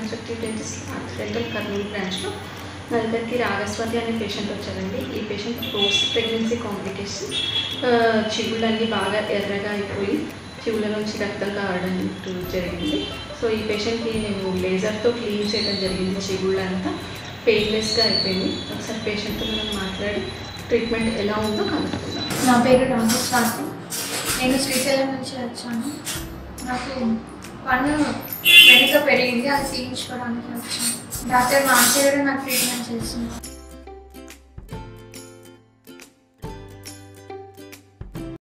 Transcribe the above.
constructive dentist dental Kurnool బ్రాంచ్లో నా దగ్గరికి రాగస్వాతి అనే పేషెంట్ వచ్చారండి ఈ పేషెంట్ పోస్ట్ ప్రెగ్నెన్సీ కాంప్లికేషన్ చిగుళ్ళన్నీ బాగా ఎర్రగా అయిపోయి చెవుల నుంచి రక్తం కావడం జరిగింది సో ఈ పేషెంట్కి నేను లేజర్తో క్లీన్ చేయడం జరిగింది చెవుళ్ళంతా పెయిన్లెస్గా అయిపోయింది ఒకసారి పేషెంట్తో మనం మాట్లాడి ట్రీట్మెంట్ ఎలా ఉందో కనుక్కుందాం నా పేరు రామస్వాతి నేను శ్రీశైలం నుంచి వచ్చాను నాకు పన్ను వెనుక పెరిగింది అది తీయించుకోవడానికి వచ్చాను డాక్టర్ మార్చేయడం నాకు ట్రీట్మెంట్ చేస్తున్నారు